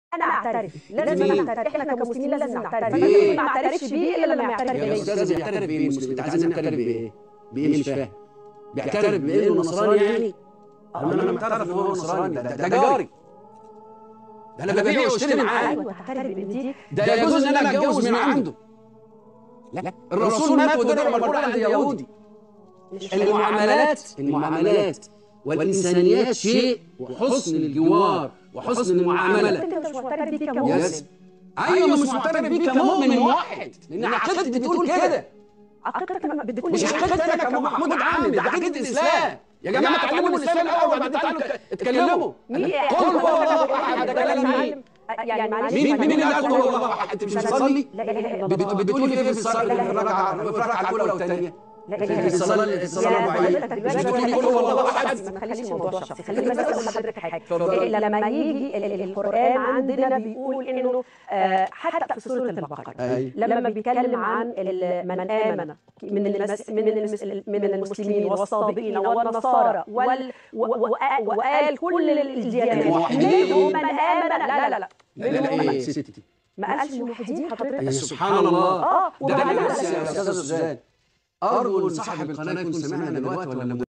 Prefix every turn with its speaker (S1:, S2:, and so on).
S1: انا اعترف لازم
S2: جميل.
S1: نعترف احنا كمسلمين لازم نعترف
S2: بإيه؟
S1: ما اعترفش بيه الا لما يعترف
S2: يا
S1: بيه
S2: استاذ بيعترف بايه المسلم انت عايز نعترف بايه بايه مش فاهم بيعترف بانه نصراني يعني أقول له انا معترف ان هو نصراني ده, ده, ده جاري ده انا ببيع واشتري معاه
S1: ايوه تعترف بان دي
S2: ده يجوز ان انا اتجوز من عنده لا الرسول مات ودرع مرفوع عند يهودي المعاملات المعاملات والانسانيات شيء وحسن الجوار وحسن المعامله
S1: انت مش معترف بيه
S2: يس
S1: كمسلم
S2: ايوه مش معترف بيه كمؤمن موحد لان عقيدتي بتقول كده
S1: عقيدتك ما بتقول
S2: مش عقيدتي انا كمحمود عامر ده عقيده الاسلام يا جماعه اتعلموا الاسلام الاول وبعدين تعالوا اتكلموا
S1: مين
S2: قل هو الله احد ده كلام مين
S1: يعني معلش
S2: مين مين اللي قال قل هو الله احد انت مش بتصلي
S1: لا اله الا الله
S2: بت- بتقولي ايه في الصلاه في الركعه في الركعه الاولى والثانيه
S1: لا
S2: في
S1: اله الا
S2: الصلاه
S1: الله
S2: الصلاه الرباعيه مش بتقولي قل هو الله احد
S1: ما تخليش الموضوع شخصي خليني بس اقول لحضرتك حاجه
S2: اتفضل.
S1: لما يجي ال- ال- القران عندنا بيقول انه آه، حتى في سوره البقره
S2: أيوة.
S1: لما بيتكلم عن ال- من امن من المس من المس من المسلمين والصابئين والنصارى وال و- و- وقال كل الديانات
S2: الموحدين.
S1: منهم من امن لا لا لا
S2: لا لا لا
S1: منهم
S2: ايه
S1: من-
S2: ستي
S1: ما قالش موحدين حضرتك
S2: يا سبحان الله
S1: اه
S2: ده ده
S1: وبعدين
S2: بس يا استاذه سوزان ارجو ان صاحب القناه يكون سمعنا دلوقتي ولا